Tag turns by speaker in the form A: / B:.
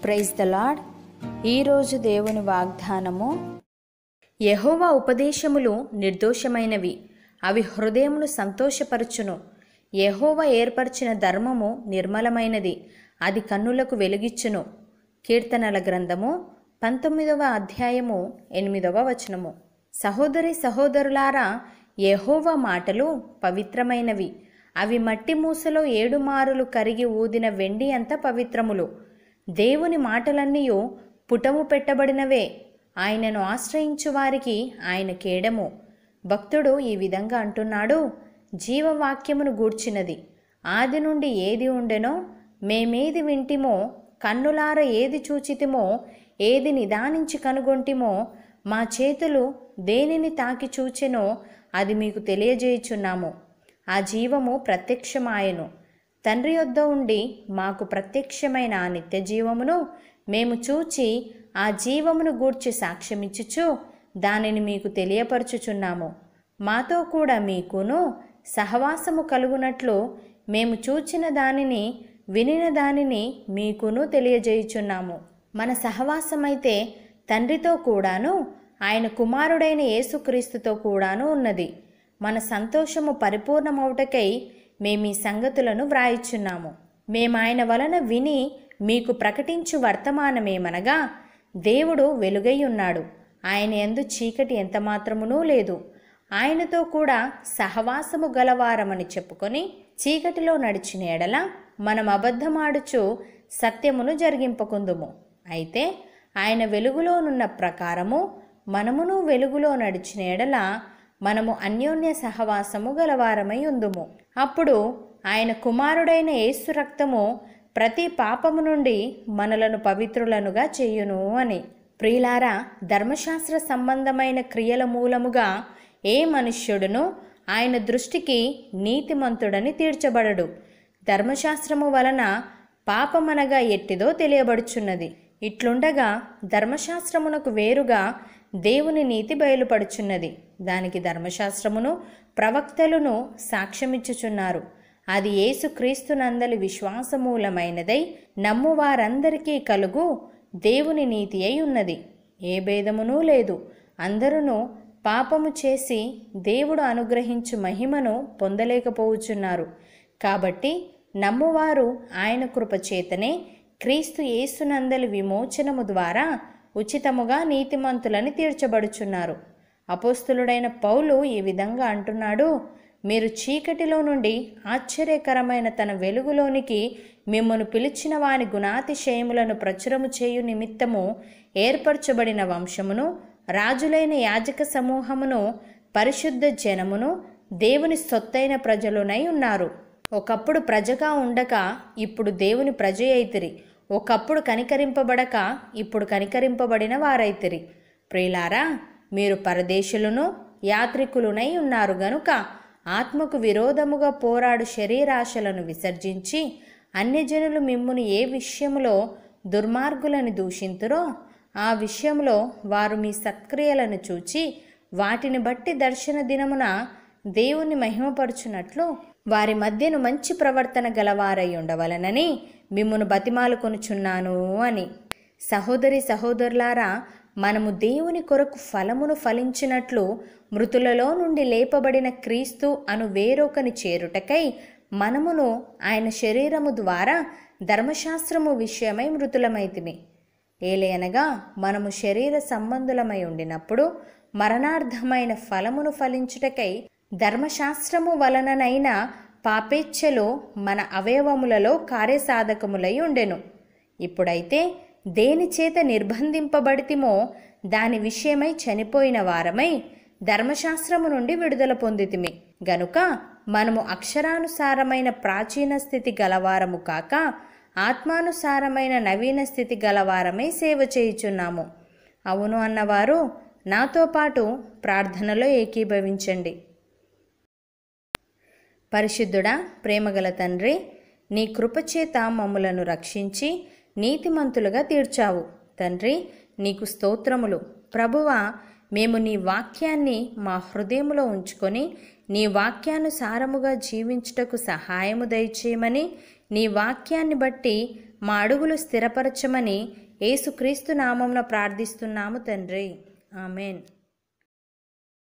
A: praise the lord ఈరోజు దేవుని వాగ్దానము యెహోవా ఉపదేశములు నిర్దోషమైనవి అవి హృదయమును సంతోషపరచును యెహోవా ఏర్పరిచిన ధర్మము నిర్మలమైనది అది కన్నులకు వెలుగిచ్చును కీర్తనల గ్రంథము పంతొమ్మిదవ అధ్యాయము ఎనిమిదవ వచనము సహోదరి సహోదరులారా యెహోవా మాటలు పవిత్రమైనవి అవి మట్టి మూసలో ఏడు మారులు కరిగి ఊదిన వెండి అంత పవిత్రములు దేవుని మాటలన్నీయు పుటము పెట్టబడినవే ఆయనను ఆశ్రయించు వారికి ఆయన కేడము భక్తుడు ఈ విధంగా అంటున్నాడు జీవవాక్యమును గూర్చినది ఆది నుండి ఏది ఉండెనో మేమేది వింటిమో కన్నులార ఏది చూచితిమో ఏది నిదానించి కనుగొంటిమో మా చేతులు దేనిని తాకి చూచెనో అది మీకు తెలియజేయుచున్నాము ఆ జీవము ప్రత్యక్షమాయను తండ్రి యొద్ద ఉండి మాకు ప్రత్యక్షమైన ఆ నిత్య జీవమును మేము చూచి ఆ జీవమును గూర్చి సాక్ష్యమిచ్చుచు దానిని మీకు తెలియపరచుచున్నాము మాతో కూడా మీకును సహవాసము కలుగునట్లు మేము చూచిన దానిని వినిన దానిని మీకును తెలియజేయుచున్నాము మన సహవాసమైతే తండ్రితో కూడాను ఆయన కుమారుడైన యేసుక్రీస్తుతో కూడాను ఉన్నది మన సంతోషము పరిపూర్ణమవుటకై మేము ఈ సంగతులను వ్రాయిచున్నాము మేము ఆయన వలన విని మీకు ప్రకటించు వర్తమానమేమనగా దేవుడు వెలుగై ఉన్నాడు ఆయన ఎందు చీకటి ఎంత మాత్రమునూ లేదు ఆయనతో కూడా సహవాసము గలవారమని చెప్పుకొని చీకటిలో నడిచిన ఎడల మనం అబద్ధమాడుచు సత్యమును జరిగింపకుందుము అయితే ఆయన వెలుగులోనున్న ప్రకారము మనమును వెలుగులో నడిచిన ఎడల మనము అన్యోన్య సహవాసము గలవారమై ఉందుము అప్పుడు ఆయన కుమారుడైన యేసు రక్తము ప్రతి పాపము నుండి మనలను పవిత్రులనుగా చేయును అని ప్రియులారా ధర్మశాస్త్ర సంబంధమైన క్రియల మూలముగా ఏ మనుష్యుడును ఆయన దృష్టికి నీతిమంతుడని తీర్చబడడు ధర్మశాస్త్రము వలన పాపమనగా ఎట్టిదో తెలియబడుచున్నది ఇట్లుండగా ధర్మశాస్త్రమునకు వేరుగా దేవుని నీతి బయలుపడుచున్నది దానికి ధర్మశాస్త్రమును ప్రవక్తలను సాక్ష్యమిచ్చుచున్నారు అది యేసుక్రీస్తునందలి విశ్వాసమూలమైనదై నమ్మువారందరికీ కలుగు దేవుని నీతి అయి ఉన్నది ఏ భేదమునూ లేదు అందరూ పాపము చేసి దేవుడు అనుగ్రహించు మహిమను పొందలేకపోవచ్చున్నారు కాబట్టి నమ్మువారు ఆయన కృపచేతనే క్రీస్తు యేసునందలి విమోచనము ద్వారా ఉచితముగా నీతిమంతులని తీర్చబడుచున్నారు అపోస్తులుడైన పౌలు ఈ విధంగా అంటున్నాడు మీరు చీకటిలో నుండి ఆశ్చర్యకరమైన తన వెలుగులోనికి మిమ్మను పిలిచిన వాని గుణాతిశయములను ప్రచురము చేయు నిమిత్తము ఏర్పరచబడిన వంశమును రాజులైన యాజక సమూహమును పరిశుద్ధ జనమును దేవుని సొత్తైన ప్రజలునై ఉన్నారు ఒకప్పుడు ప్రజగా ఉండక ఇప్పుడు దేవుని ప్రజ అయితిరి ఒకప్పుడు కనికరింపబడక ఇప్పుడు కనికరింపబడిన వారైతిరి ప్రియులారా మీరు పరదేశులను యాత్రికులునై ఉన్నారు గనుక ఆత్మకు విరోధముగా పోరాడు శరీరాశలను విసర్జించి అన్యజనులు మిమ్మును ఏ విషయములో దుర్మార్గులను దూషింతురో ఆ విషయంలో వారు మీ సత్క్రియలను చూచి వాటిని బట్టి దర్శన దినమున దేవుని మహిమపరుచున్నట్లు వారి మధ్యను మంచి ప్రవర్తన గలవారై ఉండవలనని మిమ్మును బతిమాలు కొనుచున్నాను అని సహోదరి సహోదరులారా మనము దేవుని కొరకు ఫలమును ఫలించినట్లు మృతులలో నుండి లేపబడిన క్రీస్తు అను వేరొకని చేరుటకై మనమును ఆయన శరీరము ద్వారా ధర్మశాస్త్రము విషయమై మృతులమైతిమి ఏలయనగా మనము శరీర సంబంధులమై ఉండినప్పుడు మరణార్థమైన ఫలమును ఫలించుటకై ధర్మశాస్త్రము వలననైన పాపేచ్ఛలు మన అవయవములలో కార్యసాధకములై ఉండెను ఇప్పుడైతే దేని చేత నిర్బంధింపబడితిమో దాని విషయమై చనిపోయిన వారమై ధర్మశాస్త్రము నుండి విడుదల పొందితిమి గనుక మనము అక్షరానుసారమైన ప్రాచీన స్థితి గలవారము కాక ఆత్మానుసారమైన నవీన స్థితి గలవారమై సేవ చేయుచున్నాము అవును అన్నవారు నాతో పాటు ప్రార్థనలో ఏకీభవించండి పరిశుద్ధుడా ప్రేమగల తండ్రి నీ కృపచేత మమ్ములను రక్షించి నీతిమంతులుగా తీర్చావు తండ్రి నీకు స్తోత్రములు ప్రభువా మేము నీ వాక్యాన్ని మా హృదయములో ఉంచుకొని నీ వాక్యానుసారముగా జీవించుటకు సహాయము దయచేయమని నీ వాక్యాన్ని బట్టి మా అడుగులు స్థిరపరచమని యేసుక్రీస్తు నామంన ప్రార్థిస్తున్నాము తండ్రి ఆమెన్